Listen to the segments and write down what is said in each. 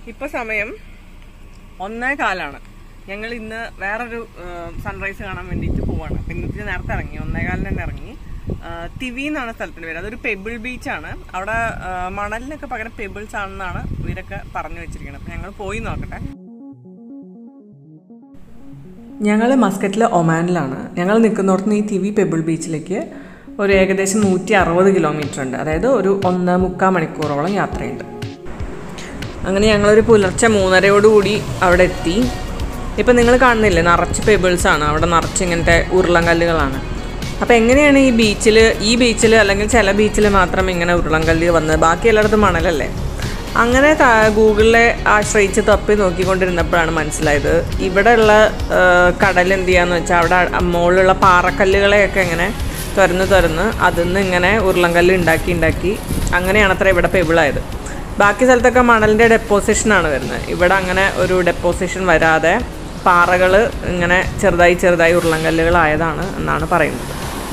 ഇപ്പൊ സമയം ഒന്നേ കാലാണ് ഞങ്ങൾ ഇന്ന് വേറൊരു സൺറൈസ് കാണാൻ വേണ്ടിയിട്ട് പോവാണ് അപ്പൊ ഇന്നത്തെ നേരത്തെ ഇറങ്ങി ഒന്നേകാലിന് തന്നെ ഇറങ്ങി ആ, തിവി എന്നാണ് സ്ഥലത്തിന്റെ പേര് അതൊരു പെബിൾ ബീച്ചാണ് അവിടെ ആ, മണലിനൊക്കെ പകരം പെബിൾസ് ആണെന്നാണ് ഇവരൊക്കെ പറഞ്ഞു വെച്ചിരിക്കുന്നത് അപ്പൊ ഞങ്ങൾ പോയി നോക്കട്ടെ ഞങ്ങൾ മസ്കറ്റിലെ ഒമാനിലാണ് ഞങ്ങൾ നിൽക്കുന്നിടത്ത് നിന്ന് ഈ തിവി പെബിൾ ബീച്ചിലേക്ക് ഒരു ഏകദേശം നൂറ്റി അറുപത് കിലോമീറ്റർ ഉണ്ട് അതായത് ഒരു ഒന്ന് മുക്കാൽ മണിക്കൂറോളം യാത്രയുണ്ട് അങ്ങനെ ഞങ്ങളൊരു പുലർച്ചെ മൂന്നരയോടുകൂടി അവിടെ എത്തി ഇപ്പം നിങ്ങൾ കാണുന്നില്ലേ നിറച്ച് പെബിൾസ് ആണ് അവിടെ നിറച്ച് ഇങ്ങനത്തെ ഉരുളങ്കല്ലുകളാണ് അപ്പോൾ എങ്ങനെയാണ് ഈ ബീച്ചിൽ ഈ ബീച്ചിൽ അല്ലെങ്കിൽ ചില ബീച്ചിൽ മാത്രം ഇങ്ങനെ ഉരുളങ്കല്ല് വന്നത് ബാക്കി എല്ലായിടത്തും മണലല്ലേ അങ്ങനെ ത- ഗൂഗിളിലെ ആശ്രയിച്ച് തപ്പി നോക്കിക്കൊണ്ടിരുന്നപ്പോഴാണ് മനസ്സിലായത് ഇവിടെയുള്ള ആ, കടൽ എന്ത് ചെയ്യാന്ന് വെച്ചാൽ അവിടെ മുകളിലുള്ള പാറക്കല്ലുകളെയൊക്കെ ഇങ്ങനെ തുറന്ന് തുറന്ന് അതിൽ നിന്ന് ഇങ്ങനെ ഉരുളങ്കല്ല് ഉണ്ടാക്കി ഉണ്ടാക്കി അങ്ങനെയാണ് അത്ര ഇവിടെ പെബിളായത് ബാക്കി സ്ഥലത്തൊക്കെ മണലിൻ്റെ ഡെപ്പോസിഷനാണ് വരുന്നത് ഇവിടെ അങ്ങനെ ഒരു ഡെപ്പോസിഷൻ വരാതെ പാറകൾ ഇങ്ങനെ ചെറുതായി ചെറുതായി ഉരുളങ്കല്ലുകളായതാണ് എന്നാണ് പറയുന്നത്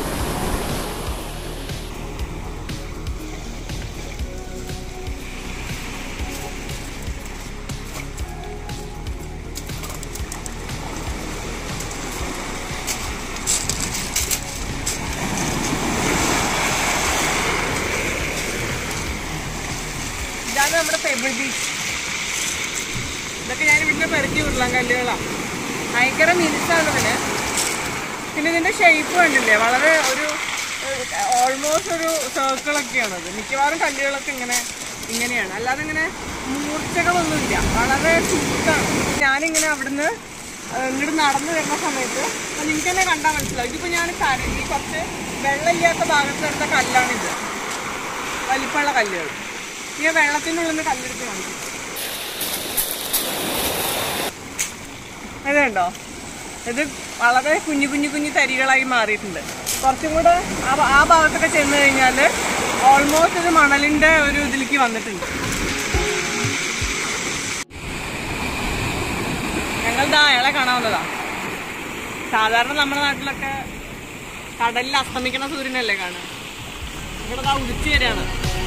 ഇതാണ് നമ്മുടെ പെബിൾ ബീച്ച് ഇതൊക്കെ ഞാൻ ഇവിടുന്ന് പെറുക്കി ഉരുളങ്കല്ലുകളാണ് ഭയങ്കര മിനുസാണ് ഇതിന് പിന്നെ ഇതിന്റെ ഷേപ്പ് കണ്ടില്ലേ വളരെ ഒരു ഓൾമോസ്റ്റ് ഒരു സർക്കിളൊക്കെയാണ് അത് മിക്കവാറും കല്ലുകളൊക്കെ ഇങ്ങനെ ഇങ്ങനെയാണ് അല്ലാതെ ഇങ്ങനെ മൂർച്ചകളൊന്നുമില്ല വളരെ ചുറ്റാണ് ഞാനിങ്ങനെ അവിടുന്ന് ഏഹ്, ഇങ്ങോട്ട് നടന്നു വരുന്ന സമയത്ത് അത് എനിക്ക് തന്നെ കണ്ടാൽ മനസ്സിലാവും ഇതിപ്പോൾ ഞാൻ കര- ഈ കുറച്ച് വെള്ളമില്ലാത്ത ഭാഗത്ത് എടുത്ത കല്ലാണിത് വലിപ്പമുള്ള കല്ലുകൾ ഈ വെള്ളത്തിനുള്ളിൽ നിന്ന് കല്ലെടുത്ത് കാണിക്കും ഇതുണ്ടോ ഇത് വളരെ കുഞ്ഞു കുഞ്ഞു കുഞ്ഞു തരികളായി മാറിയിട്ടുണ്ട് കുറച്ചും കൂടെ ആ ഭാ- ആ ഭാഗത്തൊക്കെ ചെന്ന് കഴിഞ്ഞാൽ ഓൾമോസ്റ്റ് ഇത് മണലിന്റെ ഒരു ഇതിലേക്ക് വന്നിട്ടുണ്ട് ഞങ്ങൾ ദാ അയാളെ കാണാൻ വന്നതാ സാധാരണ നമ്മുടെ നാട്ടിലൊക്കെ കടലിൽ അസ്തമിക്കണ സൂര്യനല്ലേ കാണുക ഇവിടെ ദാ ഉദിച്ചു വരികയാണ്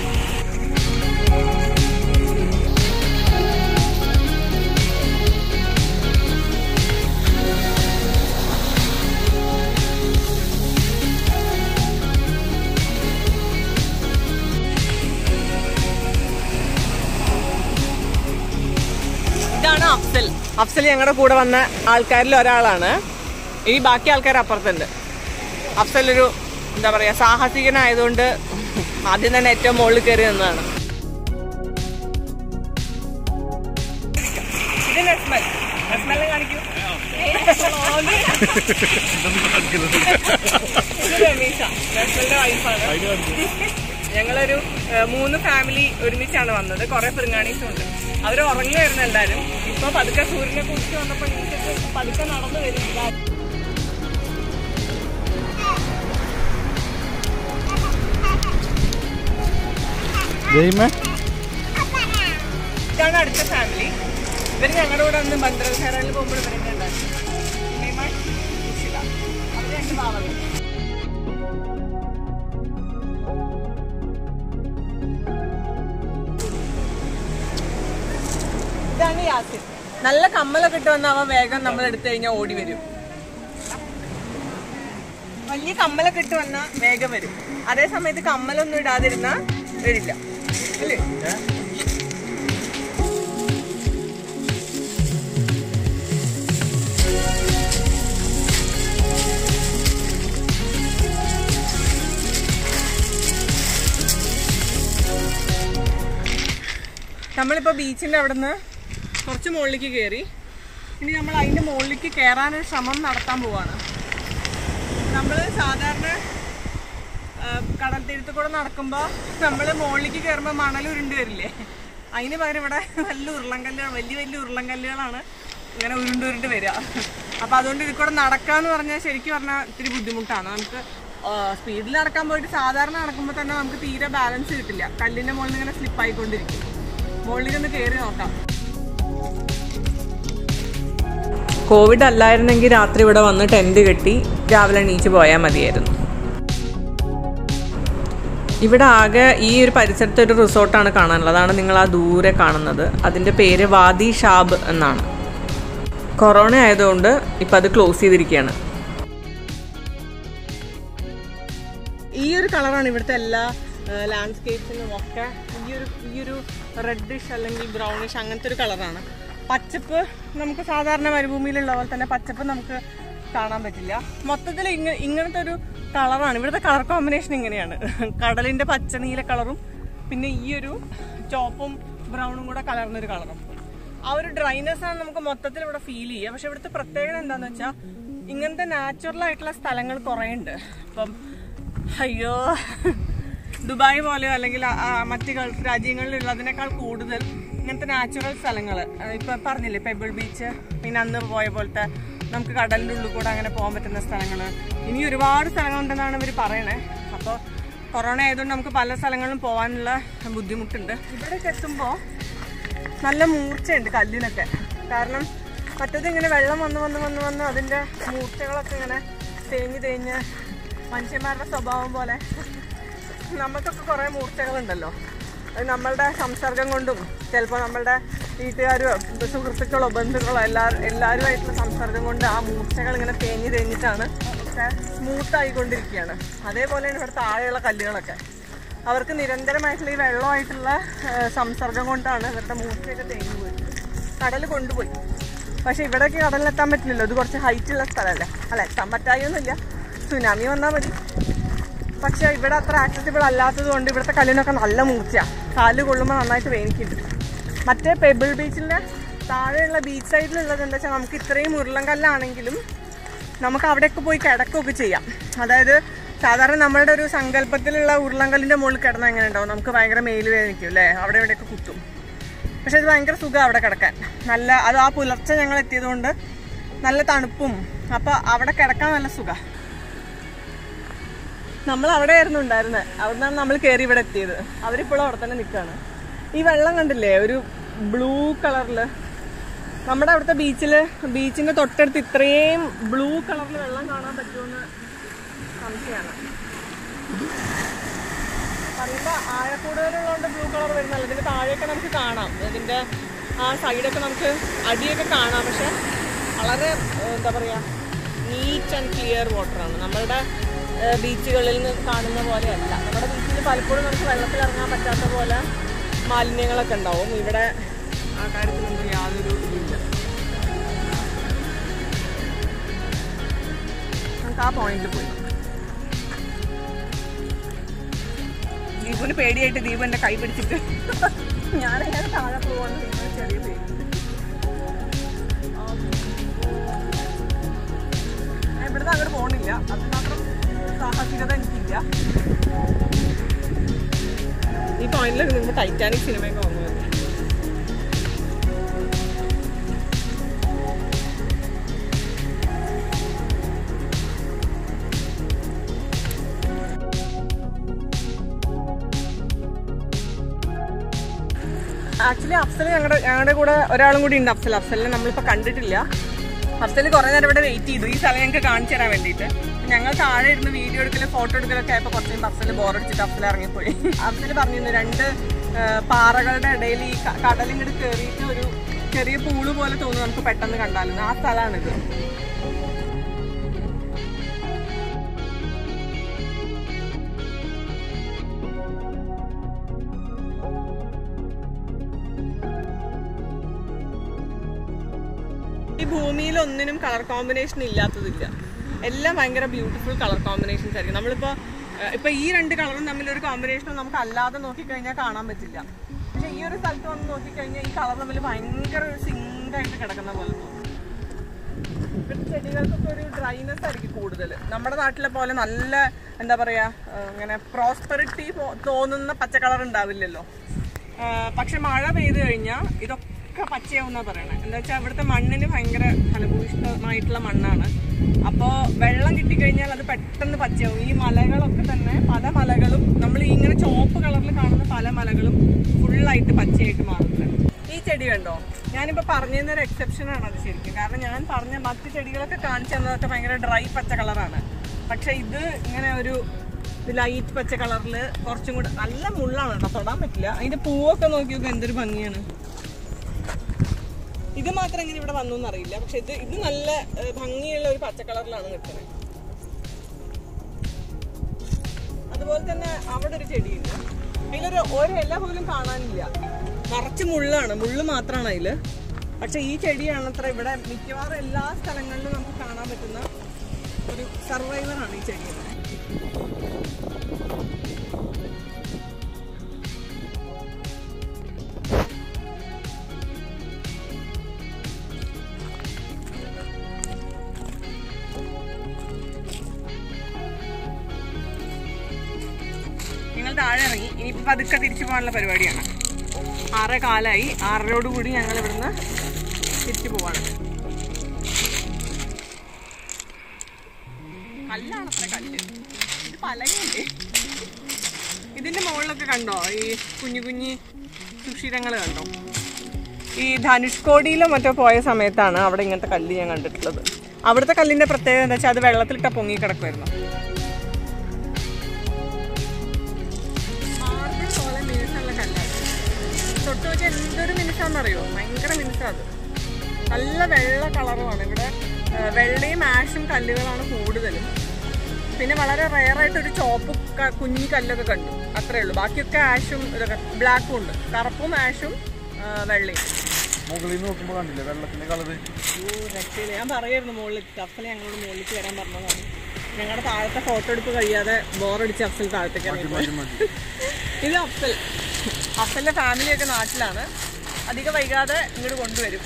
ഇതാണ് അഫ്സൽ അഫ്സൽ ഞങ്ങളുടെ കൂടെ വന്ന ആൾക്കാരിൽ ഒരാളാണ് ഇനി ബാക്കി ആൾക്കാർ അപ്പുറത്തുണ്ട് അഫ്സൽ ഒരു എന്താ പറയാ സാഹസികനായതുകൊണ്ട് ആദ്യം തന്നെ ഏറ്റവും മുകളിൽ കയറി നിന്നതാണ് ഇത് നസ്മൽ നസ്മലിനെ കാണിക്കൂ ഇത് രമീഷ നസ്മലിന്റെ വൈഫാണ് ഞങ്ങളൊരു ഏഹ്, മൂന്ന് ഫാമിലി ഒരുമിച്ചാണ് വന്നത് കുറെ പിറങ്ങാണീസും ഉണ്ട് അവർ ഉറങ്ങുമായിരുന്നു എല്ലാരും ഇപ്പൊ പതുക്കെ സൂര്യനെ കുറിച്ച് വന്നപ്പോ നീച്ചിട്ട് പതുക്കെ നടന്നു വരും ജയിമേ ഇതാണ് അടുത്ത ഫാമിലി ഇവര് ഞങ്ങളുടെ കൂടെ ഒന്ന് ബന്ദ്രസേറയിൽ പോകുമ്പോൾ ഇവരൊക്കെ ഉണ്ടായിരുന്നു ഹേമ, ഉഷിത. അവര് രണ്ട് പാവകൾ ഇതാണ് യാസിൻ നല്ല കമ്മലൊക്കെ ഇട്ട് വന്ന അവൻ വേഗം നമ്മൾ എടുത്തു കഴിഞ്ഞാൽ ഓടി വരും വലിയ കമ്മലൊക്കെ ഇട്ട് വന്ന വേഗം വരും അതേ സമയത്ത് കമ്മലൊന്നും ഇടാതിരുന്ന വരില്ല അല്ലേ നമ്മളിപ്പോൾ ബീച്ചിൻ്റെ അവിടെ നിന്ന് കുറച്ച് മുകളിലേക്ക് കയറി ഇനി നമ്മൾ അതിൻ്റെ മുകളിലേക്ക് കയറാനൊരു ശ്രമം നടത്താൻ പോവാണ് നമ്മൾ സാധാരണ ആ, കടൽ തീരത്ത് കൂടെ നടക്കുമ്പോൾ നമ്മൾ മുകളിലേക്ക് കയറുമ്പോൾ മണൽ ഉരുണ്ട് വരില്ലേ അതിന് പകരം ഇവിടെ നല്ല ഉരുളങ്കല്ലുകൾ വലിയ വലിയ ഉരുളങ്കല്ലുകളാണ് ഇങ്ങനെ ഉരുണ്ട് ഉരുണ്ട് വരിക അപ്പോൾ അതുകൊണ്ട് ഇതിൽ കൂടെ നടക്കാന്ന് പറഞ്ഞാൽ ശരിക്കും പറഞ്ഞാൽ ഇത്തിരി ബുദ്ധിമുട്ടാണ് നമുക്ക് സ്പീഡിൽ നടക്കാൻ പോയിട്ട് സാധാരണ നടക്കുമ്പോൾ തന്നെ നമുക്ക് തീരെ ബാലൻസ് കിട്ടില്ല കല്ലിൻ്റെ മുകളിൽ ഇങ്ങനെ സ്ലിപ്പ് ആയിക്കൊണ്ടിരിക്കും മുകളിലേക്ക് ഒന്ന് കയറി നോക്കാം കോവിഡ് അല്ലായിരുന്നെങ്കിൽ രാത്രി ഇവിടെ വന്ന് ടെൻറ്റ് കെട്ടി രാവിലെ എണീച്ച് പോയാൽ മതിയായിരുന്നു ഇവിടെ ആകെ ഈ ഒരു പരിസരത്ത് ഒരു റിസോർട്ടാണ് കാണാനുള്ളത് അതാണ് നിങ്ങൾ ആ ദൂരെ കാണുന്നത് അതിൻ്റെ പേര് വാദി ഷാബ് എന്നാണ് കൊറോണ ആയതുകൊണ്ട് ഇപ്പം അത് ക്ലോസ് ചെയ്തിരിക്കുകയാണ് ഈ ഒരു കളറാണ് ഇവിടുത്തെ എല്ലാ ലാൻഡ്സ്കേപ്സിനും ഒക്കെ ഈ ഒരു ഈ ഒരു റെഡിഷ് അല്ലെങ്കിൽ ബ്രൗണിഷ് അങ്ങനത്തെ ഒരു കളറാണ് പച്ചപ്പ് നമുക്ക് സാധാരണ മരുഭൂമിയിലുള്ള പോലെ തന്നെ പച്ചപ്പ് നമുക്ക് കാണാൻ പറ്റില്ല മൊത്തത്തിൽ ഇങ്ങ ഇങ്ങനത്തെ ഒരു കളറാണ് ഇവിടുത്തെ കളർ കോമ്പിനേഷൻ ഇങ്ങനെയാണ് കടലിന്റെ പച്ച നീല കളറും പിന്നെ ഈ ഒരു ചോപ്പും ബ്രൗണും കൂടെ കലർന്ന ഒരു കളറും ആ ഒരു ഡ്രൈനെസ് ആണ് നമുക്ക് മൊത്തത്തിൽ ഇവിടെ ഫീൽ ചെയ്യുക പക്ഷെ ഇവിടുത്തെ പ്രത്യേകത എന്താന്ന് വെച്ചാൽ ഇങ്ങനത്തെ നാച്ചുറൽ ആയിട്ടുള്ള സ്ഥലങ്ങൾ കുറേ ഉണ്ട് അപ്പം അയ്യോ ദുബായ് പോലെയോ അല്ലെങ്കിൽ ആ- ആ മറ്റ് ഗൾഫ് രാജ്യങ്ങളിലുള്ളതിനേക്കാൾ കൂടുതൽ ഇങ്ങനത്തെ നാച്ചുറൽ സ്ഥലങ്ങൾ ഇപ്പൊ പറഞ്ഞില്ലേ പെബിൾ ബീച്ച് പിന്നെ അന്ന് പോയ പോലത്തെ നമുക്ക് കടലിൻ്റെ ഉള്ളിൽ കൂടെ അങ്ങനെ പോകാൻ പറ്റുന്ന സ്ഥലങ്ങൾ ഇനി ഒരുപാട് സ്ഥലങ്ങളുണ്ടെന്നാണ് ഇവർ പറയണേ അപ്പോൾ കൊറോണ ആയതുകൊണ്ട് നമുക്ക് പല സ്ഥലങ്ങളിലും പോകാനുള്ള ബുദ്ധിമുട്ടുണ്ട് ഇവിടേക്ക് എത്തുമ്പോൾ നല്ല മൂർച്ചയുണ്ട് കല്ലിനൊക്കെ കാരണം മറ്റത് ഇങ്ങനെ വെള്ളം വന്ന് വന്ന് വന്ന് വന്ന് അതിൻ്റെ മൂർച്ചകളൊക്കെ ഇങ്ങനെ തേഞ്ഞ് തേഞ്ഞ് മനുഷ്യന്മാരുടെ സ്വഭാവം പോലെ നമുക്കൊക്കെ കുറേ മൂർച്ചകളുണ്ടല്ലോ അത് നമ്മളുടെ സംസർഗം കൊണ്ടും ചിലപ്പോൾ നമ്മളുടെ വീട്ടുകാരോ സുഹൃത്തുക്കളോ ബന്ധുക്കളോ എല്ലാവരും എല്ലാവരുമായിട്ടുള്ള സംസർഗം കൊണ്ട് ആ മൂർച്ചകൾ ഇങ്ങനെ തേഞ്ഞ് തേഞ്ഞിട്ടാണ് ഒക്കെ സ്മൂത്ത് ആയിക്കൊണ്ടിരിക്കുകയാണ് അതേപോലെയാണ് ഇവിടെ താഴെയുള്ള കല്ലുകളൊക്കെ അവർക്ക് നിരന്തരമായിട്ടുള്ള ഈ വെള്ളമായിട്ടുള്ള ആ, സംസർഗം കൊണ്ടാണ് ഇവരുടെ മൂർച്ചയൊക്കെ തേഞ്ഞു പോയി കടൽ കൊണ്ടുപോയി പക്ഷെ ഇവിടേക്ക് കടലിലെത്താൻ പറ്റില്ലല്ലോ ഇത് കുറച്ച് ഹൈറ്റ് ഉള്ള സ്ഥലമല്ലേ അല്ല എത്താൻ പറ്റായൊന്നുമില്ല സുനാമി വന്നാൽ മതി പക്ഷെ ഇവിടെ അത്ര ആക്സസിബിൾ അല്ലാത്തത് കൊണ്ട് ഇവിടുത്തെ കല്ലിനൊക്കെ നല്ല മൂർച്ചയാണ് കാല് കൊള്ളുമ്പോൾ നന്നായിട്ട് വേനിക്കുന്നുണ്ട് മറ്റേ പെബിൾ ബീച്ചിൻ്റെ താഴെയുള്ള ബീച്ച് സൈഡിലുള്ളത് എന്താ വെച്ചാൽ നമുക്ക് ഇത്രയും ഉരുളൻകല്ലാണെങ്കിലും നമുക്ക് അവിടെയൊക്കെ പോയി കിടക്കുകയൊക്കെ ചെയ്യാം അതായത് സാധാരണ നമ്മളുടെ ഒരു സങ്കല്പത്തിലുള്ള ഉരുളങ്കല്ലിൻ്റെ മുകളിൽ കിടന്നാൽ എങ്ങനെ ഉണ്ടാവും നമുക്ക് ഭയങ്കര മേല് വേദനിക്കും അല്ലേ അവിടെ ഇവിടെയൊക്കെ കുത്തും പക്ഷെ ഇത് ഭയങ്കര സുഖം അവിടെ കിടക്കാൻ നല്ല അത് ആ പുലർച്ചെ ഞങ്ങൾ എത്തിയതുകൊണ്ട് നല്ല തണുപ്പും അപ്പോൾ അവിടെ കിടക്കാൻ നല്ല സുഖം നമ്മൾ അവിടെയായിരുന്നു ഉണ്ടായിരുന്നത് അവിടുന്നാണ് നമ്മൾ കയറി ഇവിടെ എത്തിയത് അവരിപ്പോഴും അവിടെ തന്നെ നിൽക്കുകയാണ് ഈ വെള്ളം കണ്ടില്ലേ ഒരു ബ്ലൂ കളറിൽ നമ്മുടെ അവിടുത്തെ ബീച്ചിൽ ബീച്ചിന്റെ തൊട്ടടുത്ത് ഇത്രയും ബ്ലൂ കളറിൽ വെള്ളം കാണാൻ പറ്റുമെന്ന് സംശയമാണ് പറയുമ്പോൾ ആഴക്കൂടുതലുള്ളതുകൊണ്ട് ബ്ലൂ കളർ വരുന്നല്ല ഇതിന്റെ താഴെയൊക്കെ നമുക്ക് കാണാം ഇതിന്റെ ആ സൈഡൊക്കെ നമുക്ക് അടിയൊക്കെ കാണാം പക്ഷെ വളരെ ഏഹ്, എന്താ പറയുക നീറ്റ് ആൻഡ് ക്ലിയർ വാട്ടറാണ് നമ്മളുടെ ഏഹ്, ബീച്ചുകളിൽ നിന്ന് കാണുന്ന പോലെയല്ല നമ്മുടെ ബീച്ചിൽ പലപ്പോഴും നമുക്ക് വെള്ളത്തിൽ ഇറങ്ങാൻ പറ്റാത്ത പോലെ മാലിന്യങ്ങളൊക്കെ ഉണ്ടാവും ഇവിടെ ആ കാര്യത്തിലൊന്നും യാതൊരു ഇതില്ല നമുക്ക് ആ പോയിന്റിൽ പോയി ദീപുവിന് പേടിയായിട്ട് ദീപു എന്റെ കൈ പിടിച്ചിട്ട് ഞാനെങ്ങനെ താഴെ പോവാണ് ദീപുവിന് ചെറിയ പേടി ഞാൻ ഇവിടുന്ന് അങ്ങോട്ട് പോകണില്ല അതിനുമാത്രം സാഹസികത എനിക്കില്ല ഈ പോയിന്റിൽ നിങ്ങൾ ടൈറ്റാനിക് സിനിമയൊക്കെ വന്നു ആക്ച്വലി അഫ്സൽ ഞങ്ങളുടെ ഞങ്ങളുടെ കൂടെ ഒരാളും കൂടി ഉണ്ട് അഫ്സൽ അഫ്സലിനെ നമ്മളിപ്പോൾ കണ്ടിട്ടില്ല അഫ്സൽ കുറേ നേരം ഇവിടെ വെയിറ്റ് ചെയ്തു ഈ സ്ഥലം ഞങ്ങൾക്ക് കാണിച്ചു തരാൻ വേണ്ടിയിട്ട് ഞങ്ങൾ താഴെ ഇരുന്ന് വീഡിയോ എടുക്കലും ഫോട്ടോ എടുക്കലൊക്കെ ആയപ്പോൾ കുറച്ച് കഴിയുമ്പോൾ അഫ്സൽ ബോറടിച്ചിട്ട് അഫ്സൽ ഇറങ്ങിപ്പോയി അഫ്സൽ പറഞ്ഞിരുന്നു രണ്ട് ആ, പാറകളുടെ ഇടയിൽ ഈ ക- കടലിങ്ങോട്ട് കയറിയിട്ട് ഒരു ചെറിയ പൂള് പോലെ തോന്നുന്നു നമുക്ക് പെട്ടെന്ന് കണ്ടാലും ആ സ്ഥലമാണിത് ഈ ഭൂമിയിൽ ഒന്നിനും കളർ കോമ്പിനേഷൻ ഇല്ലാത്തതില്ല എല്ലാം ഭയങ്കര ബ്യൂട്ടിഫുൾ കളർ കോമ്പിനേഷൻസ് ആയിരിക്കും നമ്മളിപ്പോ ഏഹ്, ഇപ്പൊ ഈ രണ്ട് കളറും തമ്മിൽ ഒരു കോമ്പിനേഷനും നമുക്ക് അല്ലാതെ നോക്കിക്കഴിഞ്ഞാൽ കാണാൻ പറ്റില്ല പക്ഷെ ഈ ഒരു സ്ഥലത്ത് വന്ന് നോക്കിക്കഴിഞ്ഞാൽ ഈ കളർ തമ്മിൽ ഭയങ്കര ഒരു സിങ്ക് ആയിട്ട് കിടക്കുന്ന പോലെ തോന്നും ഇവിടുത്തെ ചെടികൾക്കൊക്കെ ഒരു ഡ്രൈനെസ് ആയിരിക്കും കൂടുതൽ നമ്മുടെ നാട്ടിലെ പോലെ നല്ല എന്താ പറയാ ഏഹ്, ഇങ്ങനെ പ്രോസ്പെറിറ്റി തോന്നുന്ന പച്ച കളർ ഉണ്ടാവില്ലല്ലോ ഏഹ്, പക്ഷെ മഴ പെയ്തു കഴിഞ്ഞാൽ ഇതൊക്കെ പച്ചയാവുന്ന പറയണേ എന്താ വെച്ചാൽ ഇവിടുത്തെ മണ്ണിന് ഭയങ്കര ഫലഭൂയിഷ്ടമായിട്ടുള്ള മണ്ണാണ് അപ്പോൾ വെള്ളം കിട്ടിക്കഴിഞ്ഞാൽ അത് പെട്ടെന്ന് പച്ചയാവും ഈ മലകളൊക്കെ തന്നെ പല മലകളും നമ്മൾ ഈ ഇങ്ങനെ ചുവപ്പ് കളറിൽ കാണുന്ന പല മലകളും ഫുള്ളായിട്ട് പച്ചയായിട്ട് മാറുന്നുണ്ട് ഈ ചെടി കണ്ടോ ഞാനിപ്പോ പറഞ്ഞൊരു എക്സെപ്ഷൻ ആണ് അത് ശരിക്കും കാരണം ഞാൻ പറഞ്ഞ മറ്റു ചെടികളൊക്കെ കാണിച്ചു തന്നതൊക്കെ ഭയങ്കര ഡ്രൈ പച്ച കളറാണ് പക്ഷെ ഇത് ഇങ്ങനെ ഒരു ഇത് ലൈറ്റ് പച്ച കളറിൽ കുറച്ചും കൂടെ നല്ല മുള്ളാണ് കേട്ടോ തൊടാൻ പറ്റില്ല അതിന്റെ പൂവൊക്കെ നോക്കി നോക്കി എന്തൊരു ഭംഗിയാണ് ഇത് മാത്രം എങ്ങനെ ഇവിടെ വന്നു എന്നറിയില്ല പക്ഷെ ഇത് ഇത് നല്ല ഏഹ്, ഭംഗിയുള്ള ഒരു പച്ച കളറിലാണ് നിൽക്കുന്നത് അതുപോലെ തന്നെ അവിടെ ഒരു ചെടിയുണ്ട് അതിലൊരു ഒരു ഇല പോലും കാണാനില്ല നിറച്ച് മുള്ളാണ് മുള്ള് മാത്രമാണ് അതില് പക്ഷെ ഈ ചെടിയാണ് അത്ര ഇവിടെ മിക്കവാറും എല്ലാ സ്ഥലങ്ങളിലും നമുക്ക് കാണാൻ പറ്റുന്ന ഒരു സർവൈവറാണ് ഈ ചെടി ഞങ്ങൾ താഴെ ഇറങ്ങി ഇനിയിപ്പോ പതുക്കെ തിരിച്ചു പോകാനുള്ള പരിപാടിയാണ് ആറേ കാലായി ആറരയോട് കൂടി ഞങ്ങൾ ഇവിടുന്ന് തിരിച്ചു പോവാണ് കല്ലാണ് അത്ര കല്ല് ഇത് പലകയല്ലേ ഇതിന്റെ മുകളിലൊക്കെ കണ്ടോ ഈ കുഞ്ഞു കുഞ്ഞു സുഷിരങ്ങൾ കണ്ടോ ഈ ധനുഷ്കോടിയിലോ മറ്റോ പോയ സമയത്താണ് അവിടെ ഇങ്ങനത്തെ കല്ല് ഞാൻ കണ്ടിട്ടുള്ളത് അവിടുത്തെ കല്ലിന്റെ പ്രത്യേകത എന്താ വെച്ചാൽ അത് വെള്ളത്തിലിട്ട പൊങ്ങി കിടക്കുമായിരുന്നു മാർബിൾ പോലെ മിനുസമുള്ള കല്ലാണ് തൊട്ട് നോക്കിയാൽ എന്തൊരു മിനുസാന്നറിയോ ഭയങ്കര മിനുസാ അത് നല്ല വെള്ള കളറുമാണ് ഇവിടെ ആ, വെള്ളയും ആഷും കല്ലുകളാണ് കൂടുതലും പിന്നെ വളരെ റയറായിട്ട് ഒരു ചോപ്പ് ക- കുഞ്ഞി കല്ലൊക്കെ കണ്ടു അത്രേ ഉള്ളൂ ബാക്കിയൊക്കെ ആഷും ഇതൊക്കെ ബ്ലാക്കും ഉണ്ട് കറുപ്പും ആഷും ആ, വെള്ളയും മുകളിൽ നിന്ന് നോക്കുമ്പോൾ കണ്ടില്ലേ വെള്ളത്തിന്റെ കളറ് ഓ, രക്ഷയില്ല. ഞാൻ പറയായിരുന്നു മുകളിൽ അഫ്സൽ ഞങ്ങളോട് മുകളിലേക്ക് വരാൻ പറഞ്ഞതാണ് ഞങ്ങളുടെ താഴത്തെ ഫോട്ടോ എടുപ്പ് കഴിയാതെ ബോറടിച്ച് അഫ്സൽ താഴത്തേക്ക് ഇറങ്ങി പോയി. മതി മതി ഇത് അഫ്സൽ അഫ്സലിന്റെ ഫാമിലിയൊക്കെ നാട്ടിലാണ് അധികം വൈകാതെ ഇങ്ങോട്ട് കൊണ്ടുവരും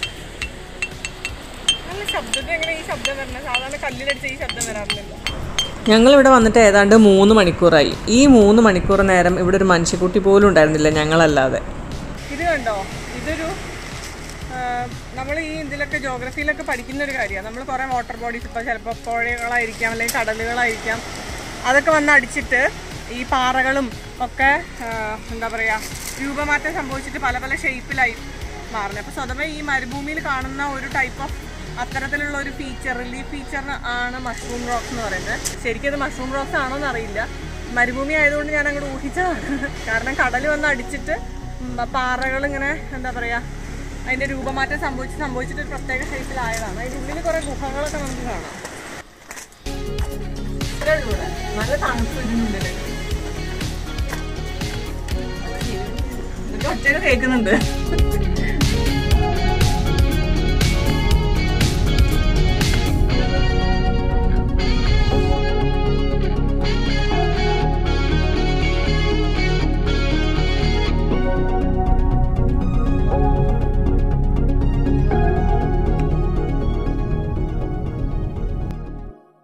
നല്ല ശബ്ദത്തിൽ എങ്ങനെ ഈ ശബ്ദം വരണത് സാധാരണ കല്ലിലടിച്ച ഈ ശബ്ദം വരാറില്ലല്ലോ ഞങ്ങൾ ഇവിടെ വന്നിട്ട് ഏതാണ്ട് മൂന്ന് മണിക്കൂറായി ഈ മൂന്ന് മണിക്കൂർ നേരം ഇവിടെ ഒരു മനുഷ്യക്കുട്ടി പോലും ഉണ്ടായിരുന്നില്ല ഞങ്ങളല്ലാതെ ഇത് കണ്ടോ ഇതൊരു നമ്മൾ ഈ ഇതിലൊക്കെ ജോഗ്രഫിയിലൊക്കെ പഠിക്കുന്ന ഒരു കാര്യമാണ് നമ്മൾ കുറേ വാട്ടർ ബോഡീസ് ഇപ്പോൾ ചിലപ്പോൾ പുഴകളായിരിക്കാം അല്ലെങ്കിൽ കടലുകളായിരിക്കാം അതൊക്കെ വന്ന് അടിച്ചിട്ട് ഈ പാറകളും ഒക്കെ ആ, എന്താ പറയുക രൂപമാറ്റം സംഭവിച്ചിട്ട് പല പല ഷേപ്പിലായി മാറുന്നത് അപ്പോൾ സ്വതവേ ഈ മരുഭൂമിയിൽ കാണുന്ന ഒരു ടൈപ്പ് ഓഫ് അത്തരത്തിലുള്ള ഒരു ഫീച്ചർ റിലീഫ് ഫീച്ചർ ആണ് മഷ്റൂം റോക്സ് എന്ന് പറയുന്നത് ശരിക്കും അത് മഷ്റൂം റോക്സ് ആണോ എന്ന് അറിയില്ല മരുഭൂമി ആയതുകൊണ്ട് ഞാൻ അങ്ങോട്ട് ഊഹിച്ചതാണ് കാരണം കടൽ വന്ന് അടിച്ചിട്ട് പാറകൾ ഇങ്ങനെ എന്താ പറയാ അതിന്റെ രൂപമാറ്റം സംഭവിച്ച് സംഭവിച്ചിട്ട് ഒരു പ്രത്യേക ഷേപ്പിലായതാണ് അതിന്റെ ഉള്ളിൽ കുറെ ഗുഹകളൊക്കെ നമുക്ക് കാണാം ഇത്രേ ഉള്ളൂ ഇവിടെ. നല്ല തണുപ്പ് ഇതിനുള്ളില് ഒറ്റ കേൾക്കുന്നുണ്ട്